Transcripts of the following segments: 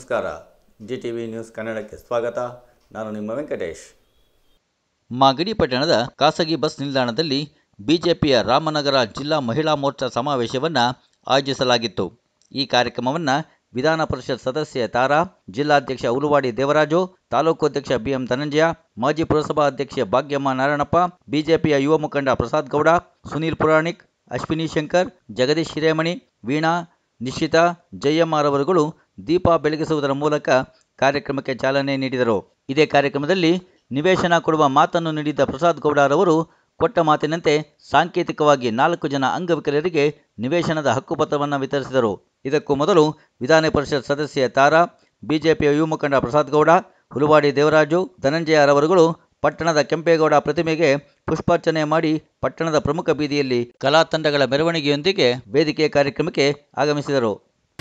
ನಮಸ್ಕಾರ G T V news ಕನ್ನಡಕ್ಕೆ ಸ್ವಾಗತ ನಾನು ನಿಮ್ಮ ವೆಂಕಟೇಶ್ ಮಾಗಡಿ ಪಟ್ಟಣದ ಖಾಸಗಿ ಬಸ್ ನಿಲ್ದಾಣದಲ್ಲಿ ಬಿಜೆಪಿಯ ರಾಮನಗರ ಜಿಲ್ಲಾ ಮಹಿಳಾ ಮೋರ್ಚಾ ಸಮಾವೇಶವನ್ನು ಆಯೋಜಿಸಲಾಗಿತ್ತು ಈ ಕಾರ್ಯಕ್ರಮವನ್ನು ವಿಧಾನ ಪರಿಷತ್ ಸದಸ್ಯೆ ತಾರಾ ಜಿಲ್ಲಾಧ್ಯಕ್ಷ ಉಲುವಾಡಿ ದೇವರಾಜು ತಾಲೂಕು ಅಧ್ಯಕ್ಷ ಬಿಎಂ ಧನಂಜಯ ಮಾಜಿ ಪುರಸಭಾ ಅಧ್ಯಕ್ಷೆ ಭಾಗ್ಯಮ್ಮ ನಾರಾಯಣಪ್ಪ ಬಿಜೆಪಿಯ ಯುವ ಮುಖಂಡ ಪ್ರಸಾದ್ ಗೌಡ ಸುನೀಲ್ ಪುರಾಣಿಕ್ ಅಶ್ವಿನಿ ಶಂಕರ್ ಜಗದೀಶ್ ಹಿರೇಮಣಿ ವೀಣಾ ನಿಶ್ಚಿತಾ ಜಯಮ್ಮರವರುಗಳು ದೀಪ ಬೆಳಗಿಸುವುದರ ಮೂಲಕ ಕಾರ್ಯಕ್ರಮಕ್ಕೆ ಚಾಲನೆ ನೀಡಿದರು ಇದೇ ಕಾರ್ಯಕ್ರಮದಲ್ಲಿ ನಿವೇಶನ ಕೊಡುವ ಮಾತನ್ನು ನೀಡಿದ ಪ್ರಸಾದ್ ಗೌಡರವರು ಕೊಟ್ಟ ಮಾತಿನಂತೆ ಸಾಂಕೇತಿಕವಾಗಿ ನಾಲ್ಕು ಜನ ಅಂಗವಿಕಲರಿಗೆ ನಿವೇಶನದ ಹಕ್ಕುಪತ್ರವನ್ನು ವಿತರಿಸಿದರು ಇದಕ್ಕೂ ಮೊದಲು ವಿಧಾನ ಪರಿಷತ್ ಸದಸ್ಯೆ ತಾರಾ ಬಿಜೆಪಿಯ ಯುವ ಮುಖಂಡ ಪ್ರಸಾದ್ ಗೌಡ ಹುಲುವಾಡಿ ದೇವರಾಜು ಧನಂಜಯರವರುಗಳು ಪಟ್ಟಣದ ಕೆಂಪೇಗೌಡ ಪ್ರತಿಮೆಗೆ ಪುಷ್ಪಾರ್ಚನೆ ಮಾಡಿ ಪಟ್ಟಣದ ಪ್ರಮುಖ ಬೀದಿಯಲ್ಲಿ ಕಲಾ ತಂಡಗಳ ಮೆರವಣಿಗೆಯೊಂದಿಗೆ ವೇದಿಕೆ ಕಾರ್ಯಕ್ರಮಕ್ಕೆ ಆಗಮಿಸಿದರು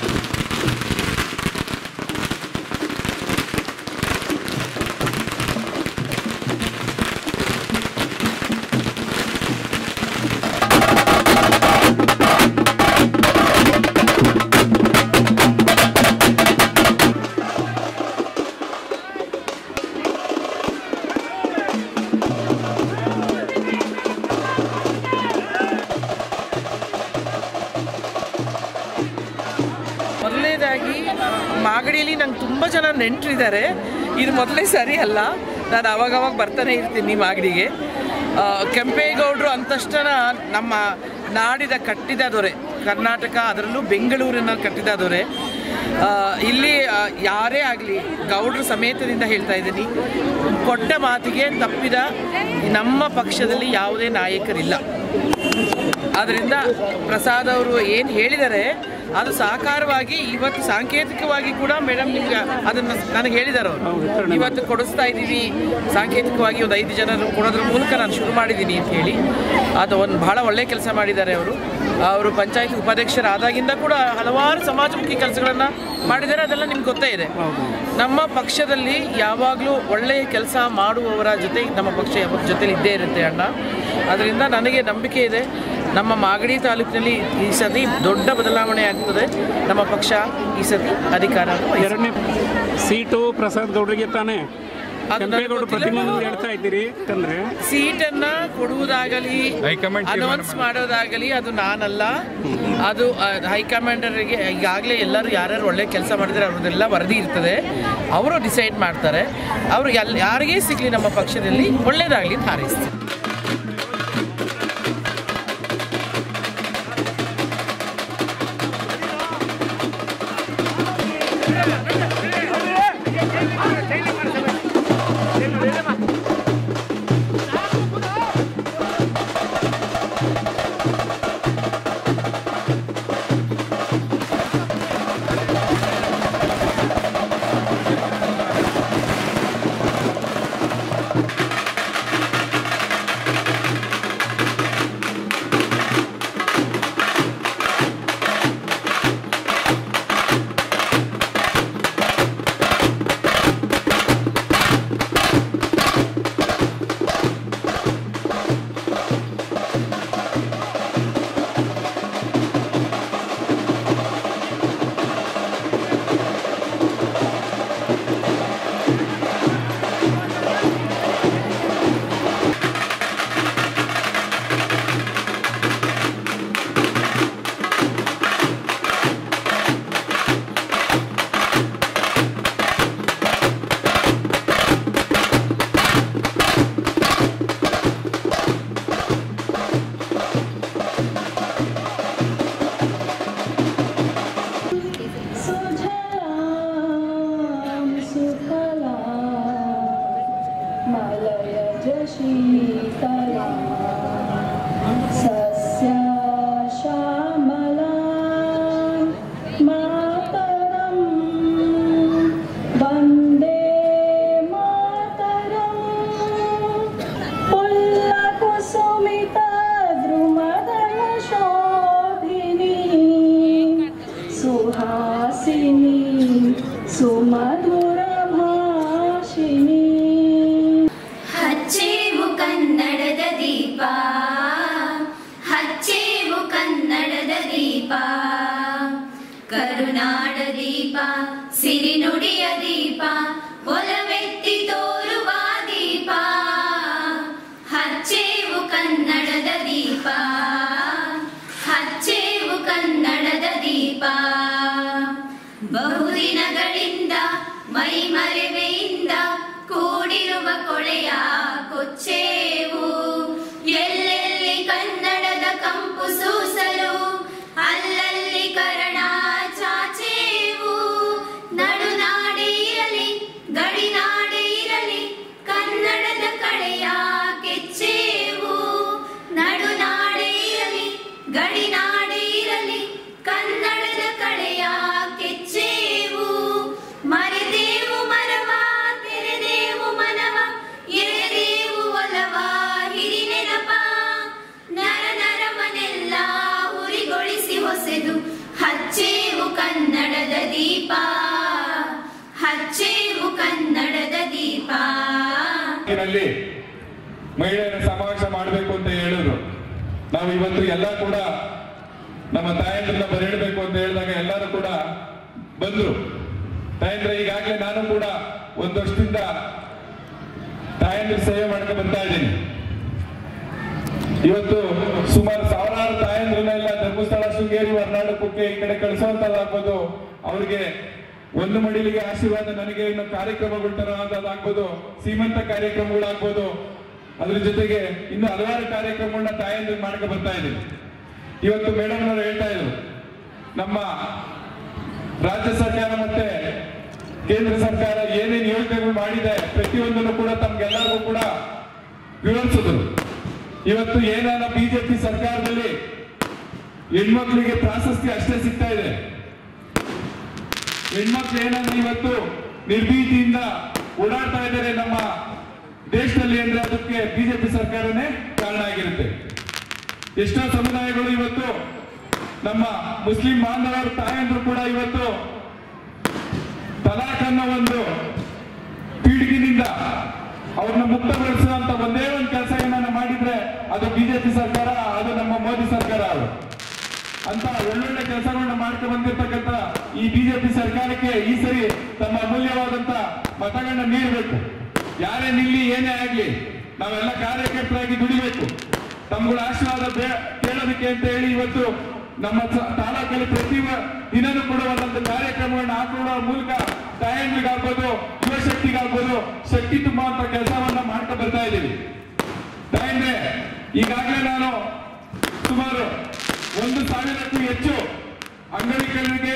ಮೊದಲನೇದಾಗಿ ಮಾಗಡಿಯಲ್ಲಿ ನಂಗೆ ತುಂಬ ಜನ ನೆಂಟರಿದ್ದಾರೆ ಇದು ಮೊದಲೇ ಸರಿ ಅಲ್ಲ ನಾನು ಅವಾಗವಾಗ ಬರ್ತಾನೆ ಇರ್ತೀನಿ ಮಾಗಡಿಗೆ ಆ, ಕೆಂಪೇಗೌಡರು ಅಂದ ತಕ್ಷಣ ನಮ್ಮ ನಾಡಿದ ಕಟ್ಟಿದ ದೊರೆ ಕರ್ನಾಟಕ ಅದರಲ್ಲೂ ಬೆಂಗಳೂರಿನ ಕಟ್ಟಿದ ದೊರೆ ಆ, ಇಲ್ಲಿ ಆ, ಯಾರೇ ಆಗಲಿ ಗೌಡ್ರ ಸಮೇತದಿಂದ ಹೇಳ್ತಾ ಇದ್ದೀನಿ ಕೊಟ್ಟ ಮಾತಿಗೆ ತಪ್ಪಿದ ನಮ್ಮ ಪಕ್ಷದಲ್ಲಿ ಯಾವುದೇ ನಾಯಕರಿಲ್ಲ ಆದ್ದರಿಂದ ಪ್ರಸಾದ್ ಅವರು ಏನು ಹೇಳಿದ್ದಾರೆ ಅದು ಸಾಕಾರವಾಗಿ ಇವತ್ತು ಸಾಂಕೇತಿಕವಾಗಿ ಕೂಡ ಮೇಡಮ್ ನಿಮ್ಗೆ ಅದನ್ನು ನನಗೆ ಹೇಳಿದ್ದಾರೆ ಅವರು ಇವತ್ತು ಕೊಡಿಸ್ತಾ ಇದ್ದೀವಿ ಸಾಂಕೇತಿಕವಾಗಿ ಒಂದು ಐದು ಜನರು ಕೊಡೋದ್ರ ಮೂಲಕ ನಾನು ಶುರು ಮಾಡಿದ್ದೀನಿ ಅಂತ ಹೇಳಿ ಅದು ಒಂದು ಬಹಳ ಒಳ್ಳೆ ಕೆಲಸ ಮಾಡಿದ್ದಾರೆ ಅವರು ಅವರು ಪಂಚಾಯತ್ ಉಪಾಧ್ಯಕ್ಷರಾದಾಗಿಂದ ಕೂಡ ಹಲವಾರು ಸಮಾಜಮುಖಿ ಕೆಲಸಗಳನ್ನು ಮಾಡಿದ್ದಾರೆ ಅದೆಲ್ಲ ನಿಮ್ಗೆ ಗೊತ್ತೇ ಇದೆ ನಮ್ಮ ಪಕ್ಷದಲ್ಲಿ ಯಾವಾಗಲೂ ಒಳ್ಳೆಯ ಕೆಲಸ ಮಾಡುವವರ ಜೊತೆ ನಮ್ಮ ಪಕ್ಷ ಯಾವಾಗ ಜೊತೆಲಿ ಇದ್ದೇ ಇರುತ್ತೆ ಅಣ್ಣ ಅದರಿಂದ ನನಗೆ ನಂಬಿಕೆ ಇದೆ ನಮ್ಮ ಮಾಗಡಿ ತಾಲೂಕಿನಲ್ಲಿ ಈ ಸತಿ ದೊಡ್ಡ ಬದಲಾವಣೆ ಆಗ್ತದೆ ನಮ್ಮ ಪಕ್ಷ ಈ ಸತಿ ಅಧಿಕಾರ ಎರಡನೇ ಸೀಟು ಪ್ರಸಾದ್ ಗೌಡ್ರಿಗೆ ತಾನೇ ಅದು ನನಗೆ ಕೆಂಪೇಗೌಡ ಗೊತ್ತಿಲ್ಲ. ಪ್ರತಿಮೆ ಮುಂದೆ ಹೇಳ್ತಾ ಇದ್ದೀರಿ ಯಾಕಂದ್ರೆ ಸೀಟನ್ನ ಕೊಡುವುದಾಗಲಿ ಅನೌನ್ಸ್ ಮಾಡೋದಾಗಲಿ ಅದು ನಾನಲ್ಲ ಅದು ಆ, ಹೈಕಮಾಂಡರಿಗೆ ಈಗಾಗಲೇ ಎಲ್ಲರೂ ಯಾರ್ಯಾರು ಒಳ್ಳೆ ಕೆಲಸ ಮಾಡಿದರೆ ಅವ್ರದ್ದೆಲ್ಲ ವರದಿ ಇರ್ತದೆ ಅವರು ಡಿಸೈಡ್ ಮಾಡ್ತಾರೆ ಅವರು ಎಲ್ ಯಾರಿಗೇ ಸಿಗಲಿ ನಮ್ಮ ಪಕ್ಷದಲ್ಲಿ ಒಳ್ಳೇದಾಗಲಿ ಅಂತ ಹಾರೈಸ್ತೀನಿ सुजलां सुफला मलयज शीतला सस्यश्यामला मातरं वन्दे मातरम् पुल्लकुसुमितद्रुमदलशोभिनी सुहासिनी सुमधुरभाषिणी ಹಚ್ಚೇವು ಕನ್ನಡದ ದೀಪ ಹಚ್ಚೇವು ಕನ್ನಡದ ದೀಪ ಕರುನಾಡ ದೀಪ ಸಿರಿನುಡಿ ಇರುವ ಕೊಳೆಯ ಕೊಚ್ಚೇವು ಎಲ್ಲೆಲ್ಲಿ ಕನ್ನಡದ ಕಂಪು ಸೂಸಲು ಅಲ್ಲಲ್ಲಿ ಕರಣ ಚಾಚೇವು ನಡುನಾಡೆ ಇರಲಿ ಗಡಿನಾಡೆ ಇರಲಿ ಕನ್ನಡದ ಕಳೆಯ ಕೆಚ್ಚೇವು ನಡುನಾಡೆ ಇರಲಿ ಗಡಿನಾಡೆ ಇರಲಿ ಕನ್ನಡದ ಕಳೆಯ ಕೆಚ್ಚೇವು ಮರೆದೇವು ಮರವ ತೆರೆದೇವು ಮನವ ಎರೆದೇವು ಒಲವ ಹಿರಿ ನೆನಪ ನರ ನರವನೆಲ್ಲ ಉರಿಗೊಳಿಸಿ ಹೊಸೆದು ಹಚ್ಚೇವು ಕನ್ನಡದ ದೀಪ ಹಚ್ಚೇವು ಕನ್ನಡದ ದೀಪ ನಲ್ಲಿ ಮಹಿಳೆಯರ ಸಮಾವೇಶ ಮಾಡಬೇಕು ಅಂತ ಹೇಳಿದ್ರು ನಾವು ಇವತ್ತು ಎಲ್ಲ ಕೂಡ ನಮ್ಮ ತಾಯಂದ್ರನ್ನ ಬರೆಯಬೇಕು ಅಂತ ಹೇಳಿದಾಗ ಎಲ್ಲರೂ ಕೂಡ ಬಂದ್ರು ತಾಯಂದ್ರ ಈಗಾಗಲೇ ನಾನು ಕೂಡ ಒಂದು ವರ್ಷದಿಂದ ತಾಯಂದ್ರ ಸೇವೆ ಮಾಡ್ಕೊಂಡು ಬರ್ತಾ ಇದ್ದೀನಿ ಇವತ್ತು ಸುಮಾರು ಸಾವಿರಾರು ತಾಯಂದ್ರನ್ನೆಲ್ಲ ಧರ್ಮಸ್ಥಳ ಶೃಂಗೇರಿ ಹೊರನಾಡು ಕುಕ್ಕೆ ಈ ಕಡೆ ಕಳಿಸುವಂತದ್ದಾಗ್ಬೋದು ಅವ್ರಿಗೆ ಒಂದು ಮಡಿಲಿಗೆ ಆಶೀರ್ವಾದ ನನಗೆ ಇನ್ನು ಕಾರ್ಯಕ್ರಮಗಳ ತರ ಅದಾಗ್ಬೋದು ಸೀಮಂತ ಕಾರ್ಯಕ್ರಮಗಳಾಗ್ಬೋದು ಅದ್ರ ಜೊತೆಗೆ ಇನ್ನು ಹಲವಾರು ಕಾರ್ಯಕ್ರಮಗಳನ್ನ ತಾಯಂದ್ರ ಮಾಡ್ಕೊಂಡು ಬರ್ತಾ ಇದ್ದೀನಿ ಇವತ್ತು ಮೇಡಮ್ ಅವರು ಹೇಳ್ತಾ ಇದ್ರು ನಮ್ಮ ರಾಜ್ಯ ಸರ್ಕಾರ ಮತ್ತೆ ಕೇಂದ್ರ ಸರ್ಕಾರ ಏನೇನು ಯೋಜನೆಗಳು ಮಾಡಿದೆ ಪ್ರತಿಯೊಂದನ್ನು ಕೂಡ ತಮ್ಗೆಲ್ಲರಿಗೂ ಕೂಡ ವಿವರಿಸಿದ್ರು ಇವತ್ತು ಏನಾರ ಬಿಜೆಪಿ ಸರ್ಕಾರದಲ್ಲಿ ಹೆಣ್ಮಕ್ಳಿಗೆ ಪ್ರಾಶಸ್ತ್ಯ ಅಷ್ಟೇ ಸಿಗ್ತಾ ಇದೆ ಹೆಣ್ಮಕ್ಳು ಏನಂದ್ರೆ ಇವತ್ತು ನಿರ್ಭೀತಿಯಿಂದ ಓಡಾಡ್ತಾ ಇದ್ದಾರೆ ನಮ್ಮ ದೇಶದಲ್ಲಿ ಅಂದ್ರೆ ಅದಕ್ಕೆ ಬಿಜೆಪಿ ಸರ್ಕಾರನೇ ಕಾರಣ ಆಗಿರುತ್ತೆ ಎಷ್ಟೋ ಸಮುದಾಯಗಳು ಇವತ್ತು ನಮ್ಮ ಮುಸ್ಲಿಂ ಬಾಂಧವರ ತಾಯಂದ್ರು ಕೂಡ ಇವತ್ತು ತಲಾಖ್ ಅನ್ನೋ ಒಂದು ಪೀಳಿಗೆನಿಂದ ಅವ್ರನ್ನ ಮುಕ್ತಗೊಳಿಸುವಂತ ಒಂದೇ ಒಂದು ಕೆಲಸ ಏನಾನ ಮಾಡಿದ್ರೆ ಅದು ಬಿಜೆಪಿ ಸರ್ಕಾರ ಅದು ನಮ್ಮ ಮೋದಿ ಸರ್ಕಾರ ಅವರು ಅಂತ ಒಳ್ಳೊಳ್ಳೆ ಕೆಲಸಗಳನ್ನ ಮಾಡ್ಕೊಂಡು ಬಂದಿರ್ತಕ್ಕಂಥ ಈ ಬಿಜೆಪಿ ಸರ್ಕಾರಕ್ಕೆ ಈ ಸರಿ ತಮ್ಮ ಅಮೂಲ್ಯವಾದಂತ ಮತಗಳನ್ನ ನೀಡಬೇಕು ಯಾರೇ ನಿಲ್ಲಿ ಏನೇ ಆಗ್ಲಿ ನಾವೆಲ್ಲ ಕಾರ್ಯಕರ್ತರಾಗಿ ದುಡಿಬೇಕು ತಮ್ಗಳ ಆಶೀರ್ವಾದ ಬೇ- ಕೇಳೋದಕ್ಕೆ ಅಂತ ಹೇಳಿ ಇವತ್ತು ನಮ್ಮ ಸ- ತಾಲೂಕಲ್ಲಿ ಪ್ರತಿ ವ- ದಿನನೂ ಕೂಡ ಒಂದೊಂದು ಕಾರ್ಯಕ್ರಮಗಳನ್ನ ಹಾಕೊಳ್ಳೋ ಮೂಲಕ ತಾಯಂದ್ರಿಗಾಗ್ಬೋದು ಯುವ ಶಕ್ತಿಗಾಗ್ಬೋದು ಶಕ್ತಿ ತುಂಬುವಂತ ಕೆಲಸವನ್ನ ಮಾಡ್ತಾ ಬರ್ತಾ ಇದ್ದೀವಿ ತಾಯಂದ್ರೆ ಈಗಾಗಲೇ ನಾನು ಸುಮಾರು ಒಂದು ಸಾವಿರಕ್ಕೂ ಹೆಚ್ಚು ಅಂಗವಿಕಲರಿಗೆ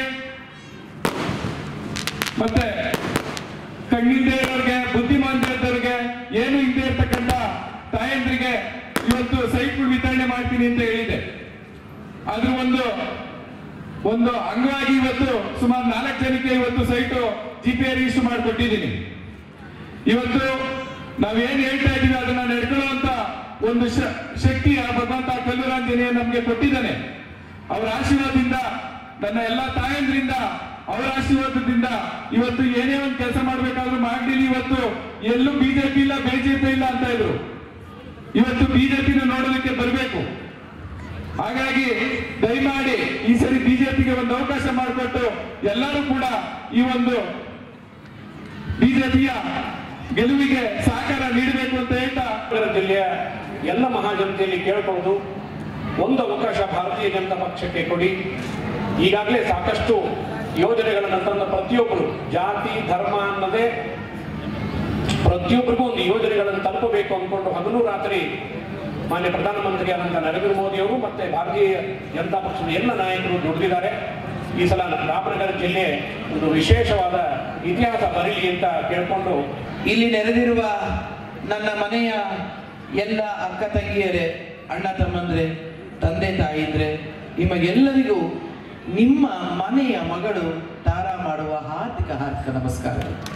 ಮತ್ತೆ ಕಣ್ಣಿಂದ ಇರೋರಿಗೆ ಬುದ್ಧಿಮಾಂದ್ಯ ಇದ್ದವ್ರಿಗೆ ಏನು ಇಲ್ಲದೆ ಇರ್ತಕ್ಕಂಥ ತಾಯಂದ್ರಿಗೆ ಇವತ್ತು ಸೈಟ್ಗಳು ವಿತರಣೆ ಮಾಡ್ತೀನಿ ಅಂತ ಹೇಳಿದೆ ಅದ್ರ ಒಂದು ಒಂದು ಅಂಗವಾಗಿ ಇವತ್ತು ಸುಮಾರು ನಾಲ್ಕು ಜನಕ್ಕೆ ಇವತ್ತು ಸೈಟು ಜಿ ಪಿ ರಿಜಿಸ್ಟರ್ ಮಾಡಿಕೊಟ್ಟಿದ್ದೀನಿ ಇವತ್ತು ನಾವೇನ್ ಹೇಳ್ತಾ ಇದೀವಿ ಅದನ್ನ ನಡ್ಕೊಳ್ಳುವಂತ ಒಂದು ಶ- ಶಕ್ತಿ ಆ ಭಗವಂತ ಕಲ್ಲುರಾಂಜನೇಯ ನಮ್ಗೆ ಕೊಟ್ಟಿದ್ದಾನೆ ಅವರ ಆಶೀರ್ವಾದದಿಂದ ನನ್ನ ಎಲ್ಲಾ ತಾಯಂದ್ರಿಂದ ಅವರ ಆಶೀರ್ವಾದದಿಂದ ಇವತ್ತು ಏನೇ ಒಂದು ಕೆಲಸ ಮಾಡ್ಬೇಕಾದ್ರೂ ಮಾಡ್ಲಿಲ್ಲ ಇವತ್ತು ಎಲ್ಲೂ ಬಿಜೆಪಿ ಇಲ್ಲ ಬಿಜೆಪಿ ಇಲ್ಲ ಅಂತ ಇದ್ರು ಇವತ್ತು ಬಿಜೆಪಿನ ನೋಡೋದಕ್ಕೆ ಬರಬೇಕು ಹಾಗಾಗಿ ದಯಮಾಡಿ ಈ ಸರಿ ಬಿಜೆಪಿಗೆ ಒಂದು ಅವಕಾಶ ಮಾಡಿಕೊಟ್ಟು ಎಲ್ಲರೂ ಕೂಡ ಈ ಒಂದು ಬಿಜೆಪಿಯ ಗೆಲುವಿಗೆ ಸಹಕಾರ ನೀಡಬೇಕು ಅಂತ ಹೇಳ್ತಾ ನಗರ ಜಿಲ್ಲೆಯ ಎಲ್ಲ ಮಹಾಜನತೆಯಲ್ಲಿ ಕೇಳ್ಕೊಂಡು ಒಂದು ಅವಕಾಶ ಭಾರತೀಯ ಜನತಾ ಪಕ್ಷಕ್ಕೆ ಕೊಡಿ ಈಗಾಗಲೇ ಸಾಕಷ್ಟು ಯೋಜನೆಗಳನ್ನು ತಂದ ಪ್ರತಿಯೊಬ್ಬರು ಜಾತಿ ಧರ್ಮ ಅನ್ನದೇ ಪ್ರತಿಯೊಬ್ಬರಿಗೂ ಒಂದು ಯೋಜನೆಗಳನ್ನು ತಲುಪಬೇಕು ಅಂದ್ಕೊಂಡು ಹಗಲು ರಾತ್ರಿ ಮಾನ್ಯ ಪ್ರಧಾನಮಂತ್ರಿಯಾದಂಥ ನರೇಂದ್ರ ಮೋದಿ ಅವರು ಮತ್ತೆ ಭಾರತೀಯ ಜನತಾ ಪಕ್ಷದ ಎಲ್ಲ ನಾಯಕರು ದುಡಿದಿದ್ದಾರೆ ಈ ಸಲ ರಾಮನಗರ ಜಿಲ್ಲೆ ಒಂದು ವಿಶೇಷವಾದ ಇತಿಹಾಸ ಬರೀಲಿ ಅಂತ ಕೇಳ್ಕೊಂಡು ಇಲ್ಲಿ ನೆರೆದಿರುವ ನನ್ನ ಮನೆಯ ಎಲ್ಲ ಅಕ್ಕ ತಂಗಿಯರೇ ಅಣ್ಣ ತಮ್ಮಂದ್ರೆ ತಂದೆ ತಾಯಿದ್ರೆ ನಿಮಗೆಲ್ಲರಿಗೂ ನಿಮ್ಮ ಮನೆಯ ಮಗಳು ತಾರಾ ಮಾಡುವ ಹಾರ್ದಿಕ ಹಾರ್ದಿಕ ನಮಸ್ಕಾರ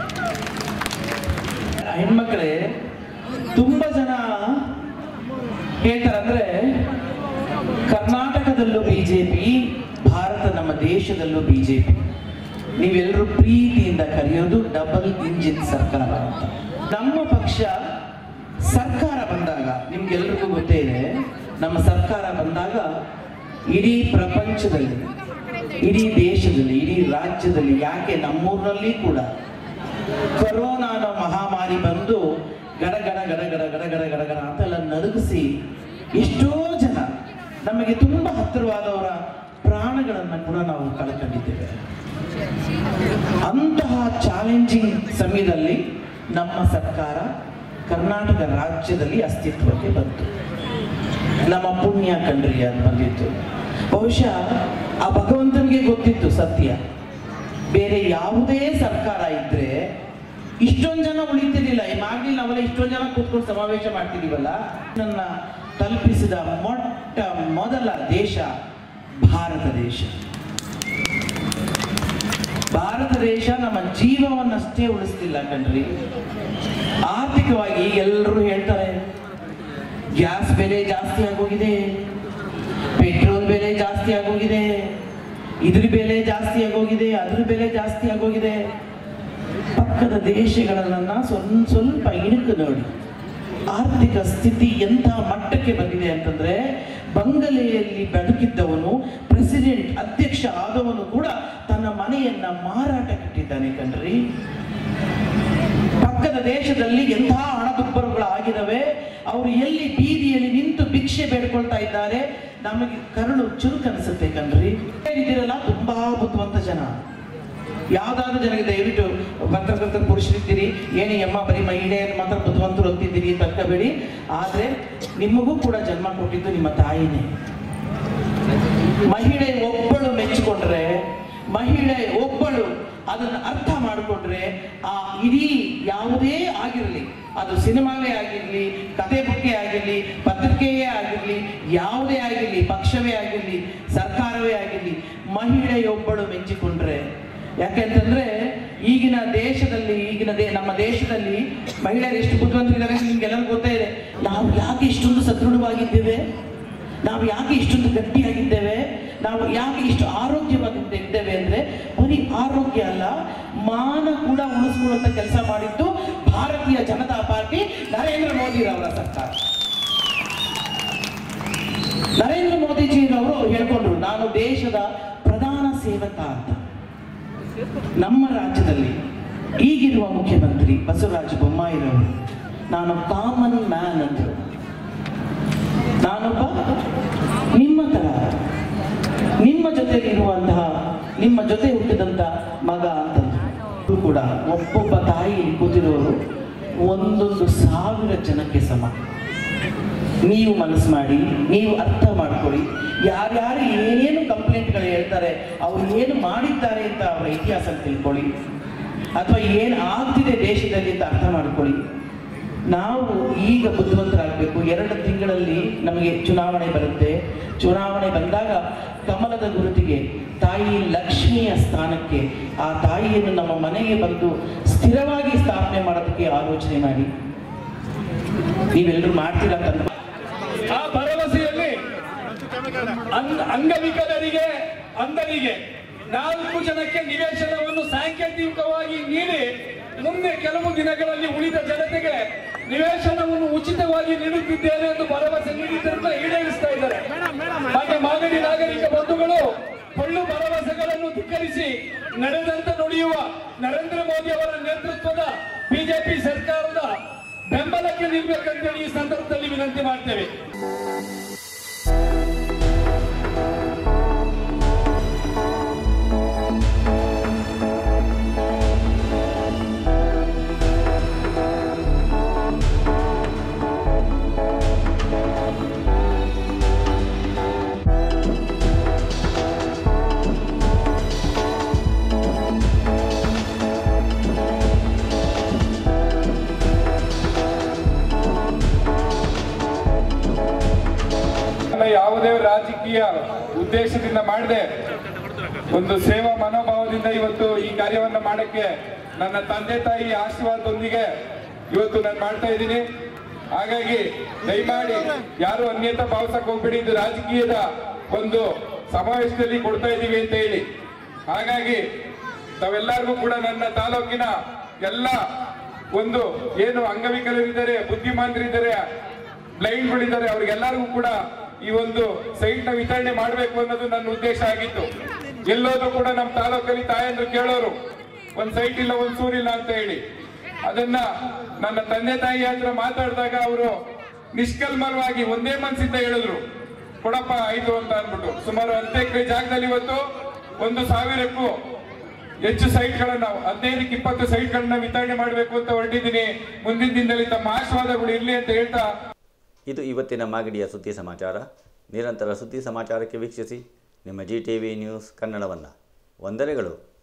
ಹೆಣ್ಮಕ್ಳೇ ತುಂಬಾ ಜನ ಹೇಳ್ತಾರಂದ್ರೆ ಕರ್ನಾಟಕದಲ್ಲೂ ಬಿಜೆಪಿ ಭಾರತ ನಮ್ಮ ದೇಶದಲ್ಲೂ ಬಿಜೆಪಿ ನೀವೆಲ್ಲರೂ ಪ್ರೀತಿಯಿಂದ ಕರೆಯೋದು ಡಬಲ್ ಇಂಜಿನ್ ಸರ್ಕಾರ ಅಂತ ನಮ್ಮ ಪಕ್ಷ ಸರ್ಕಾರ ಬಂದಾಗ ನಿಮ್ಗೆಲ್ರಿಗೂ ಗೊತ್ತೇ ಇದೆ ನಮ್ಮ ಸರ್ಕಾರ ಬಂದಾಗ ಇಡೀ ಪ್ರಪಂಚದಲ್ಲಿ ಇಡೀ ದೇಶದಲ್ಲಿ ಇಡೀ ರಾಜ್ಯದಲ್ಲಿ ಯಾಕೆ ನಮ್ಮೂರಿನಲ್ಲಿ ಕೂಡ ಕೊರೋನಾ ಅನ್ನೋ ಮಹಾಮಾರಿ ಬಂದು ಗಡ ಗಡ ಗಡ ಗಡ ಗಡ ಗಡ ಗಡ ಗಡ ಅಂತೆಲ್ಲ ನಡುಗಿಸಿ ಎಷ್ಟೋ ಜನ ನಮಗೆ ತುಂಬ ಹತ್ತಿರವಾದವರ ಪ್ರಾಣಗಳನ್ನು ಕೂಡ ನಾವು ಕಳ್ಕೊಂಡಿದ್ದೇವೆ ಅಂತಹ ಚಾಲೆಂಜಿಂಗ್ ಸಮಯದಲ್ಲಿ ನಮ್ಮ ಸರ್ಕಾರ ಕರ್ನಾಟಕ ರಾಜ್ಯದಲ್ಲಿ ಅಸ್ತಿತ್ವಕ್ಕೆ ಬಂತು ನಮ್ಮ ಪುಣ್ಯ ಕಣ್ರಿ ಅದು ಬಂದಿತ್ತು ಬಹುಶಃ ಆ ಭಗವಂತನಿಗೆ ಗೊತ್ತಿತ್ತು ಸತ್ಯ ಬೇರೆ ಯಾವುದೇ ಸರ್ಕಾರ ಇದ್ರೆ ಇಷ್ಟೊಂದು ಜನ ಉಳಿತಿರ್ಲಿಲ್ಲ ಈ ಮಾಗಲಿ ನಾವೆಲ್ಲ ಇಷ್ಟೊಂದು ಜನ ಕೂತ್ಕೊಂಡು ಸಮಾವೇಶ ಮಾಡ್ತಿದೀವಲ್ಲ ನನ್ನ ತಲುಪಿಸಿದ ಮೊಟ್ಟ ಮೊದಲ ದೇಶ ಭಾರತ ದೇಶ ಭಾರತ ದೇಶ ನಮ್ಮ ಜೀವವನ್ನಷ್ಟೇ ಉಳಿಸ್ತಿಲ್ಲ ಕಣ್ರಿ ಆರ್ಥಿಕವಾಗಿ ಎಲ್ಲರೂ ಹೇಳ್ತಾರೆ ಗ್ಯಾಸ್ ಬೆಲೆ ಜಾಸ್ತಿ ಆಗೋಗಿದೆ ಪೆಟ್ರೋಲ್ ಬೆಲೆ ಜಾಸ್ತಿ ಆಗೋಗಿದೆ ಇದ್ರ ಬೆಲೆ ಜಾಸ್ತಿ ಆಗೋಗಿದೆ ಅದ್ರ ಬೆಲೆ ಜಾಸ್ತಿ ಆಗೋಗಿದೆ ಪಕ್ಕದ ದೇಶಗಳನ್ನ ಸ್ವಲ್ಪ ಸ್ವಲ್ಪ ಇಣುಕು ನೋಡಿ ಆರ್ಥಿಕ ಸ್ಥಿತಿ ಎಂಥ ಮಟ್ಟಕ್ಕೆ ಬಂದಿದೆ ಅಂತಂದ್ರೆ ಬಂಗಲೆಯಲ್ಲಿ ಬದುಕಿದ್ದವನು ಪ್ರೆಸಿಡೆಂಟ್ ಅಧ್ಯಕ್ಷ ಆದವನು ಕೂಡ ತನ್ನ ಮನೆಯನ್ನ ಮಾರಾಟಕ್ಕಿಟ್ಟಿದ್ದಾನೆ ಕಣ್ರಿ ಪಕ್ಕದ ದೇಶದಲ್ಲಿ ಎಂಥ ಹಣದುಬ್ಬರಗಳು ಆಗಿದವೆ ಅವರು ಎಲ್ಲಿ ಬೀದಿಯಲ್ಲಿ ನಿಂತು ಭಿಕ್ಷೆ ಬೇಡ್ಕೊಳ್ತಾ ಇದ್ದಾರೆ ನಮಗೆ ಕರುಳು ಚುರುಕನಿಸುತ್ತೆ ಕಣ್ರಿ ಇದ್ದೀರಲ್ಲ ತುಂಬಾ ಬುದ್ಧಿವಂತ ಜನ ಯಾವ್ದಾದ್ರು ಜನಕ್ಕೆ ದಯವಿಟ್ಟು ಪತ್ರಕರ್ತರ ಪುರುಷರಿದ್ದೀರಿ ಏನೇ ಅಮ್ಮ ಬರೀ ಮಹಿಳೆಯರು ಮಾತ್ರ ಬುದ್ಧಿವಂತರು ಅಂತಿದ್ದೀರಿ ಅಂತ ಅನ್ಕೋಬೇಡಿ ಆದ್ರೆ ನಿಮಗೂ ಕೂಡ ಜನ್ಮ ಕೊಟ್ಟಿದ್ದು ನಿಮ್ಮ ತಾಯಿನೇ ಮಹಿಳೆ ಒಬ್ಬಳು ಮೆಚ್ಚಿಕೊಂಡ್ರೆ ಮಹಿಳೆ ಒಬ್ಬಳು ಅದನ್ನು ಅರ್ಥ ಮಾಡಿಕೊಂಡ್ರೆ ಆ ಇಡೀ ಯಾವುದೇ ಆಗಿರಲಿ ಅದು ಸಿನಿಮಾವೇ ಆಗಿರಲಿ ಕತೆ ಬುಕ್ಕೆ ಆಗಿರಲಿ ಪತ್ರಿಕೆಯೇ ಆಗಿರಲಿ ಯಾವುದೇ ಆಗಿರಲಿ ಪಕ್ಷವೇ ಆಗಿರಲಿ ಸರ್ಕಾರವೇ ಆಗಿರಲಿ ಮಹಿಳೆಯೊಬ್ಬಳು ಮೆಚ್ಚಿಕೊಂಡ್ರೆ ಯಾಕೆಂತಂದ್ರೆ ಈಗಿನ ದೇಶದಲ್ಲಿ ಈಗಿನ ದೇ ನಮ್ಮ ದೇಶದಲ್ಲಿ ಮಹಿಳೆಯರು ಎಷ್ಟು ಬುದ್ಧಿವಂತರಿದ್ದಾರೆ ನಿಮ್ಗೆಲ್ಲರಿಗೂ ಗೊತ್ತೇ ಇದೆ ನಾವು ಯಾಕೆ ಇಷ್ಟೊಂದು ಸದೃಢವಾಗಿದ್ದೇವೆ ನಾವು ಯಾಕೆ ಇಷ್ಟೊಂದು ಗಟ್ಟಿಯಾಗಿದ್ದೇವೆ ನಾವು ಯಾಕೆ ಇಷ್ಟು ಆರೋಗ್ಯವಾಗಿದ್ದೇವೆ ಅಂದ್ರೆ ಬರೀ ಆರೋಗ್ಯ ಅಲ್ಲ ಮಾನ ಕೂಡ ಉಳಿಸ್ಕೊಳ್ಳುವಂತ ಕೆಲಸ ಮಾಡಿದ್ದು ಭಾರತೀಯ ಜನತಾ ಪಾರ್ಟಿ ನರೇಂದ್ರ ಮೋದಿರವರ ಸರ್ಕಾರ ನರೇಂದ್ರ ಮೋದಿಜಿರವರು ಹೇಳ್ಕೊಂಡ್ರು ನಾನು ದೇಶದ ಪ್ರಧಾನ ಸೇವಕ ಅಂತ ನಮ್ಮ ರಾಜ್ಯದಲ್ಲಿ ಈಗಿರುವ ಮುಖ್ಯಮಂತ್ರಿ ಬಸವರಾಜ ಬೊಮ್ಮಾಯಿರವರು ನಾನು ಕಾಮನ್ ಮ್ಯಾನ್ ಅಂದರು ನಾನೊಬ್ಬ ನಿಮ್ಮ ತರ ನಿಮ್ಮ ಜೊತೆ ಇರುವಂತಹ ನಿಮ್ಮ ಜೊತೆ ಹುಟ್ಟಿದಂತ ಮಗ ಅಂತಂದ್ರು ಇವ್ರು ಕೂಡ ಒಬ್ಬೊಬ್ಬ ತಾಯಿ ಕೂತಿರೋರು ಒಂದೊಂದು ಸಾವಿರ ಜನಕ್ಕೆ ಸಮ ನೀವು ಮನಸ್ಸು ಮಾಡಿ ನೀವು ಅರ್ಥ ಮಾಡ್ಕೊಳ್ಳಿ ಯಾರ್ಯಾರು ಏನೇನು ಕಂಪ್ಲೇಂಟ್ಗಳು ಹೇಳ್ತಾರೆ ಅವ್ರು ಏನು ಮಾಡಿದ್ದಾರೆ ಅಂತ ಅವರ ಇತಿಹಾಸ ತಿಳ್ಕೊಳ್ಳಿ ಅಥವಾ ಏನು ಆಗ್ತಿದೆ ದೇಶದಲ್ಲಿ ಅಂತ ಅರ್ಥ ಮಾಡ್ಕೊಳ್ಳಿ ನಾವು ಈಗ ಬುದ್ಧಿವಂತರಾಗಬೇಕು ಎರಡು ತಿಂಗಳಲ್ಲಿ ನಮಗೆ ಚುನಾವಣೆ ಬರುತ್ತೆ ಚುನಾವಣೆ ಬಂದಾಗ ಕಮಲದ ಗುರುತಿಗೆ ತಾಯಿ ಲಕ್ಷ್ಮಿಯ ಸ್ಥಾನಕ್ಕೆ ಆ ತಾಯಿಯನ್ನು ನಮ್ಮ ಮನೆಗೆ ಬಂದು ಸ್ಥಿರವಾಗಿ ಸ್ಥಾಪನೆ ಮಾಡೋದಕ್ಕೆ ಆಲೋಚನೆ ಮಾಡಿ ನೀವೆಲ್ಲರೂ ಮಾಡ್ತೀರಾ ಅಂತ ಆ ಭರವಸೆಯಲ್ಲಿ ಅಂಗ ಅಂಗವಿಕಲರಿಗೆ ಅಂಧರಿಗೆ ನಾಲ್ಕು ಜನಕ್ಕೆ ನಿವೇಶನವನ್ನು ಸಾಂಕೇತಿಕವಾಗಿ ನೀಡಿ ಮುಂದೆ ಕೆಲವು ದಿನಗಳಲ್ಲಿ ಉಳಿದ ಜನತೆಗೆ ನಿವೇಶನವನ್ನು ಉಚಿತವಾಗಿ ನೀಡುತ್ತಿದ್ದೇನೆ ಎಂದು ಭರವಸೆ ನೀಡಿದ್ದರಿಂದ ಈಡೇರಿಸ್ತಾ ಇದ್ದಾರೆ ಹಾಗೆ ಮಾಗಡಿ ನಾಗರಿಕ ಬಂಧುಗಳು ಹೊಳ್ಳು ಭರವಸೆಗಳನ್ನು ಧಿಕ್ಕರಿಸಿ ನಡೆದಂತೆ ನುಡಿಯುವ ನರೇಂದ್ರ ಮೋದಿ ಅವರ ನೇತೃತ್ವದ ಬಿಜೆಪಿ ಸರ್ಕಾರದ ಬೆಂಬಲಕ್ಕೆ ನಿಲ್ಬೇಕಂತೇಳಿ ಈ ಸಂದರ್ಭದಲ್ಲಿ ವಿನಂತಿ ಮಾಡ್ತೇವೆ ನನ್ನ ಯಾವುದೇ ರಾಜಕೀಯ ಉದ್ದೇಶದಿಂದ ಮಾಡದೆ ಒಂದು ಸೇವಾ ಮನೋಭಾವದಿಂದ ಇವತ್ತು ಈ ಕಾರ್ಯವನ್ನ ಮಾಡಕ್ಕೆ ನನ್ನ ತಂದೆ ತಾಯಿ ಆಶೀರ್ವಾದದೊಂದಿಗೆ ಇವತ್ತು ನಾನು ಮಾಡ್ತಾ ಇದ್ದೀನಿ ಹಾಗಾಗಿ ದಯಮಾಡಿ ಯಾರು ಅನ್ಯತಾ ಭಾವಿಸಕ್ ಹೋಗ್ಬೇಡಿ ಇದು ರಾಜಕೀಯದ ಒಂದು ಸಮಾವೇಶದಲ್ಲಿ ಕೊಡ್ತಾ ಇದ್ದೀವಿ ಅಂತ ಹೇಳಿ ಹಾಗಾಗಿ ತಾವೆಲ್ಲರಿಗೂ ಕೂಡ ನನ್ನ ತಾಲೂಕಿನ ಎಲ್ಲ ಒಂದು ಏನು ಅಂಗವಿಕಲರಿದ್ದಾರೆ ಬುದ್ಧಿಮಾಂತರಿದ್ದಾರೆ ಬ್ಲೈಂಡ್ಗಳಿದ್ದಾರೆ ಅವ್ರಿಗೆಲ್ಲರಿಗೂ ಕೂಡ ಈ ಒಂದು ಸೈಟ್ ನ ವಿತರಣೆ ಮಾಡಬೇಕು ಅನ್ನೋದು ನನ್ನ ಉದ್ದೇಶ ಆಗಿತ್ತು ಎಲ್ಲೋದು ಕೂಡ ನಮ್ಮ ತಾಲೂಕಲ್ಲಿ ತಾಯಂದ್ರು ಕೇಳೋರು ಒಂದ್ ಸೈಟ್ ಇಲ್ಲ ಒಂದ್ ಸೂರಿಲ್ಲ ಅಂತ ಹೇಳಿ ಅದನ್ನ ನನ್ನ ತಂದೆ ತಾಯಿ ಹತ್ರ ಮಾತಾಡಿದಾಗ ಅವರು ನಿಷ್ಕಲ್ಮಲವಾಗಿ ಒಂದೇ ಮನಸ್ಸಿಂದ ಹೇಳಿದ್ರು ಕೊಡಪ್ಪ ಆಯ್ತು ಅಂತ ಅಂದ್ಬಿಟ್ಟು ಸುಮಾರು ಹತ್ತು ಎಕರೆ ಜಾಗದಲ್ಲಿ ಇವತ್ತು ಒಂದು ಸಾವಿರಕ್ಕೂ ಹೆಚ್ಚು ಸೈಟ್ಗಳನ್ನ ಹದಿನೈದಕ್ಕೆ ಇಪ್ಪತ್ತು ಸೈಟ್ಗಳನ್ನ ವಿತರಣೆ ಮಾಡಬೇಕು ಅಂತ ಹೊರಟಿದ್ದೀನಿ ಮುಂದಿನ ದಿನದಲ್ಲಿ ತಮ್ಮ ಆಶೀರ್ವಾದಗಳು ಇರಲಿ ಅಂತ ಹೇಳ್ತಾ ಇದು ಇವತ್ತಿನ ಮಾಗಡಿಯ ಸುದ್ದಿ ಸಮಾಚಾರ ನಿರಂತರ ಸುದ್ದಿ ಸಮಾಚಾರಕ್ಕೆ ವೀಕ್ಷಿಸಿ ನಿಮ್ಮ ಜಿ ಟಿ ವಿ ನ್ಯೂಸ್ ಕನ್ನಡವನ್ನು ವಂದನೆಗಳು